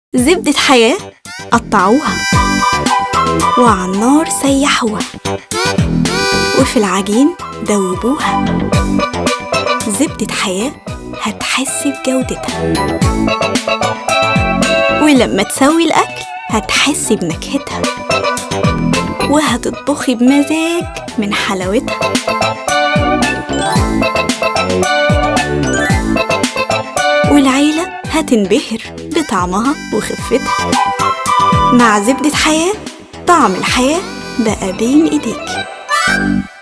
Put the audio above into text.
زبدة حياة قطعوها وعلى النار سيحوها وفي العجين دوبوها زبدة حياة هتحس بجودتها ولما تسوي الأكل هتحسي بنكهتها وهتطبخي بمزاج من حلاوتها والعيلة هتنبهر بطعمها وخفتها مع زبدة حياة طعم الحياة بقى بين ايديك